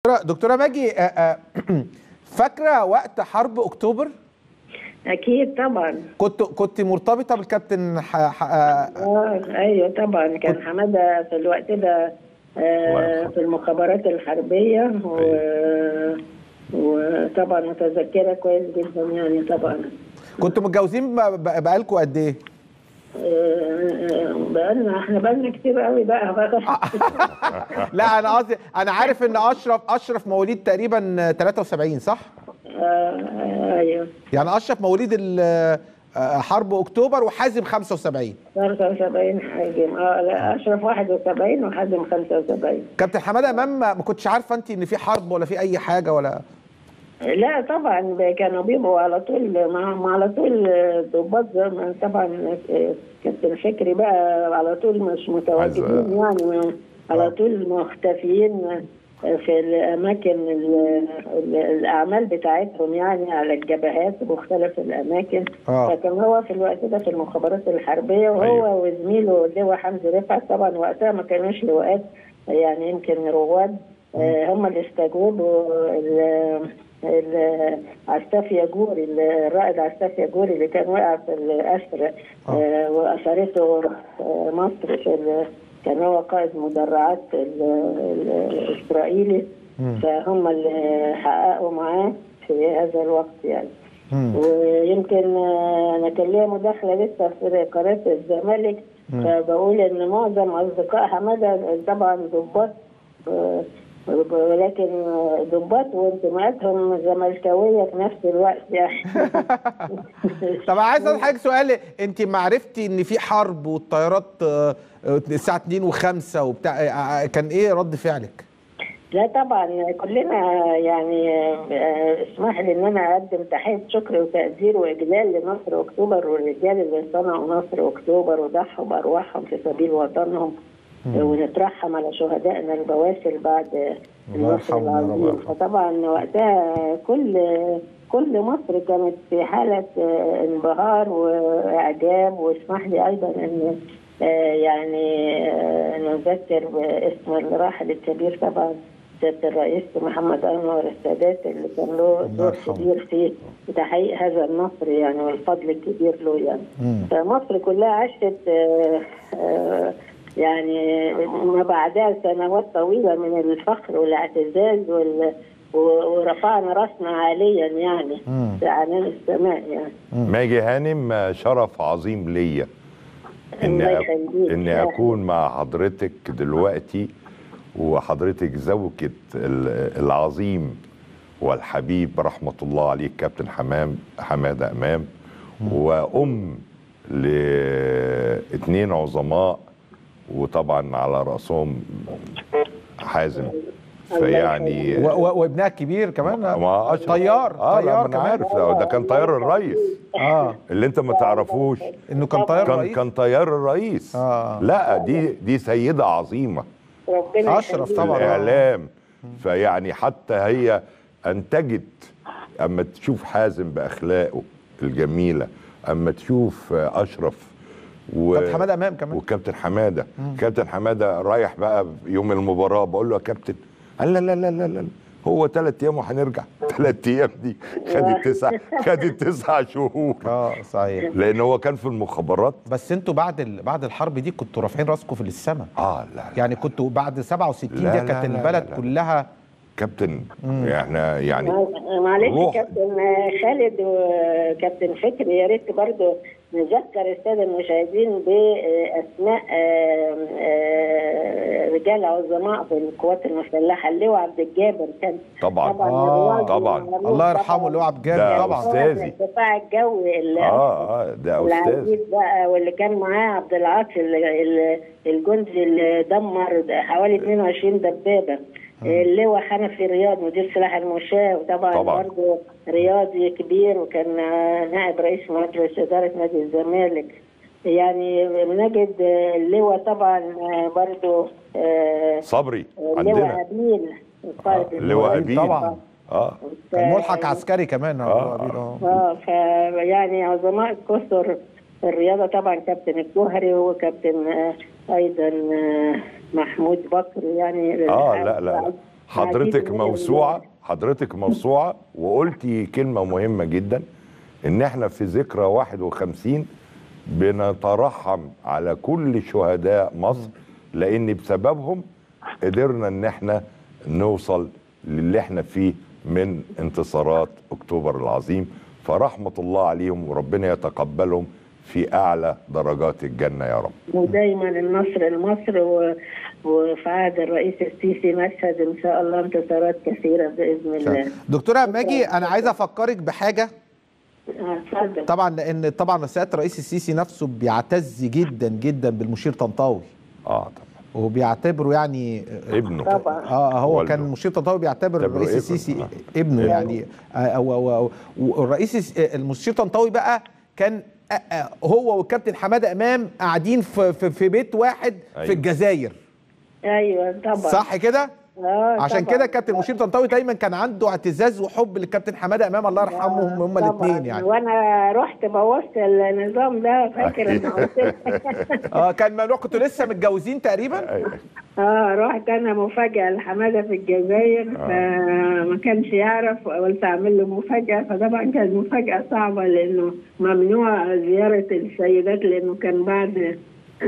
دكتوره ماجي آه، آه، فاكره وقت حرب اكتوبر اكيد طبعا كنت كنت مرتبطه بالكابتن ح... ح... آه، اه ايوه طبعا كان حماده في الوقت ده الله آه يرحمه. في المخابرات الحربيه و... وطبعا متذكره كويس جدا يعني طبعا كنتوا متجوزين ب- ب- بقالكوا قد ايه؟ آه، بقالنا احنا بقالنا كتير قوي بقى, بقى. لا انا قصدي انا عارف ان اشرف اشرف مواليد تقريبا 73 صح؟ آه ايوه يعني اشرف مواليد ال- آه، حرب اكتوبر وحازم 75 75 حاجم اه لا اشرف 71 وحازم 75 كابتن حماده امام ما كنتش عارفه انت ان في حرب ولا في اي حاجه ولا لا طبعا كانوا بيبقوا على طول معهم على طول ضباط زي ما طبعا كابتن فكري بقى على طول مش متواجدين يعني على طول مختفيين في الاماكن ال- ال- الاعمال بتاعتهم يعني على الجبهات بمختلف الاماكن آه. فكان هو في الوقت ده في المخابرات الحربيه وهو أيوة. وزميله اللواء حمدي رفعت طبعا وقتها ما كانوش لواءات يعني يمكن رواد آه، هم اللي استجوبوا ال- ال- عساف ياجوري الرائد عساف ياجوري اللي كان وقع في الاسر آه، واثرته آه، مصر في ال- كان هو قائد مدرعات ال- ال- الاسرائيلي فهم اللي حققوا معاه في هذا الوقت يعني ويمكن آه، انا كان ليا مداخله لسه في قناه الزمالك فبقول ان معظم اصدقاء حماده طبعا ضباط آه، ولكن ضباط وانتماءاتهم زملكاويه في نفس الوقت يعني طب عايز اسال حضرتك سؤال انت ما عرفتي ان في حرب والطيارات آه، آه، الساعه 2 و5 وبتاع آه، كان ايه رد فعلك؟ لا طبعا كلنا يعني آه، اسمح لي ان انا اقدم تحيه شكر وتقدير واجلال لنصر اكتوبر والرجال اللي صنعوا نصر اكتوبر وضحوا بارواحهم في سبيل وطنهم آه، ونترحم على شهدائنا البواسل بعد آه، الله النصر يرحمهم يا رب. العظيم فطبعا وقتها كل كل مصر كانت في حاله آه، انبهار واعجاب واسمح لي ايضا ان آه، يعني آه، نذكر باسم الراحل الكبير طبعا سيادة الرئيس محمد أنور السادات اللي كان له دور يرحمه. كبير في تحقيق هذا النصر يعني والفضل الكبير له يعني فمصر كلها عاشت آه، آه، يعني ما بعدها سنوات طويلة من الفخر والاعتزاز وال و- ورفعنا راسنا عاليا يعني في عنان السماء يعني ماجي هانم شرف عظيم ليا ان الله أ- يخليك. اني اكون مع حضرتك دلوقتي وحضرتك زوجة ال- العظيم والحبيب رحمة الله عليه كابتن حمام حمادة أمام وأم لاثنين عظماء وطبعا على رأسهم حازم فيعني و- و- وابنها الكبير كمان ما أشرف. طيار اه لا طيار ما انا كمان عارف ده ده كان طيار الرئيس اه اللي انت ما تعرفوش انه كان طيار كان رئيس كان طيار الرئيس آه. لا دي دي سيده عظيمه ربنا أشرف يخليك. طبعا. الاعلام فيعني حتى هي انتجت اما تشوف حازم باخلاقه الجميله اما تشوف اشرف و... كابتن حماده امام كمان وكابتن حماده كابتن حماده رايح بقى يوم المباراه بقول له يا كابتن قال لا لا لا لا, لا. هو ثلاث ايام وهنرجع ثلاث ايام دي خدت تسع خدت تسع شهور اه صحيح لان هو كان في المخابرات بس انتوا بعد ال... بعد الحرب دي كنتوا رافعين راسكم في السماء اه لا, لا. يعني كنتوا بعد 67 لا، دي لا، كانت لا، البلد لا، لا. كلها كابتن احنا يعني معلش روح. كابتن خالد وكابتن فكري يا ريت برضه نذكر الساده المشاهدين باسماء آه، آه، رجال عظماء في القوات المسلحه اللواء عبد الجابر كان طبعا آه، الرياضي طبعا. المعروف الله يرحمه اللي هو عبد الجابر ده طبعا أستاذي. الدفاع الجوي اللي اه اه ده استاذ العزيز بقى واللي كان معاه عبد العاطي ال- ال- الجندي اللي دمر حوالي 22 دبابه اللواء حنفي رياض مدير سلاح المشاة وطبعا طبعا. برضه رياضي كبير وكان آه، نائب رئيس مجلس اداره نادي الزمالك يعني بنجد آه، اللواء طبعا آه، برضه آه، صبري اللواء عندنا ابيل قائد اللواء أبيل ابيل طبعا. اه كان ملحق عسكري كمان آه. آه. اه فيعني عظماء كثر في الرياضه طبعا كابتن الجوهري وكابتن آه، ايضا آه، محمود بكر يعني اه لا لا لا حضرتك عديد من موسوعه الولاد. حضرتك موسوعه وقلتي كلمه مهمه جدا ان احنا في ذكرى 51 بنترحم على كل شهداء مصر لان بسببهم قدرنا ان احنا نوصل للي احنا فيه من انتصارات اكتوبر العظيم فرحمه الله عليهم وربنا يتقبلهم في اعلى درجات الجنه يا رب ودايما النصر لمصر و... وفي عهد الرئيس السيسي نشهد ان شاء الله انتصارات كثيره باذن الله. دكتوره ماجي انا عايز افكرك بحاجه آه، اتفضل. طبعا لان طبعا سياده الرئيس السيسي نفسه بيعتز جدا جدا بالمشير طنطاوي اه طبعا وبيعتبره يعني ابنه طبعا. اه هو والده. كان مشير طنطاوي بيعتبر يعتبره الرئيس ابن. السيسي آه. ابنه ابنه. يعني آه، أو أو أو والرئيس الس- آه، المشير طنطاوي بقى كان آه، آه، هو والكابتن حماده امام قاعدين في في, في بيت واحد أيوة. في الجزائر ايوه طبعا صح كده آه عشان طبعاً. كده الكابتن مشير طنطاوي دايما كان عنده اعتزاز وحب للكابتن حماده امام الله يرحمهم هما طبعاً. الاثنين يعني وانا رحت بوظت النظام ده فاكر لما قلت لك اه كان ممنوع كنتوا لسه متجوزين تقريبا أيوة. اه رحت انا مفاجاه لحماده في الجزائر فما كانش يعرف قلت اعمل له مفاجاه فطبعا كانت مفاجاه صعبه لانه ممنوع زياره السيدات لانه كان بعد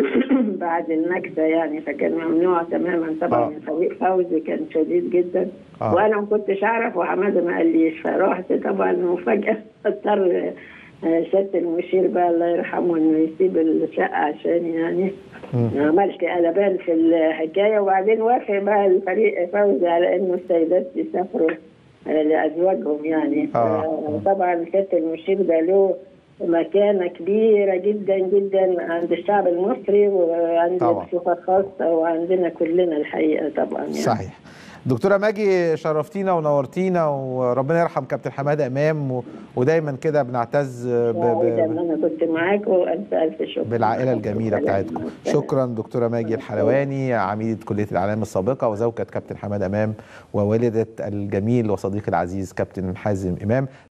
بعد النكسه يعني فكان ممنوع تماما طبعا آه. من فريق فوزي كان شديد جدا آه. وانا ما كنتش اعرف وحماده ما قاليش فرحت طبعا مفاجاه اضطر آه، سياده المشير بقى الله يرحمه انه يسيب الشقه عشان يعني ما عملش قلبان في الحكايه وبعدين وافق بقى الفريق فوزي على انه السيدات يسافروا آه، لازواجهم يعني آه. طبعا سياده المشير ده له مكانه كبيره جدا جدا عند الشعب المصري وعند طبعا. بصفه خاصه وعندنا كلنا الحقيقه طبعا يعني. صحيح دكتوره ماجي شرفتينا ونورتينا وربنا يرحم كابتن حماده امام و... ودايما كده بنعتز ب... سعيدة ان ب... انا كنت معاك والف الف شكر بالعائله الجميله بتاعتكم شكرا دكتوره ماجي الحلواني عميده كليه الاعلام السابقه وزوجة كابتن حماده امام ووالده الجميل وصديقي العزيز كابتن حازم امام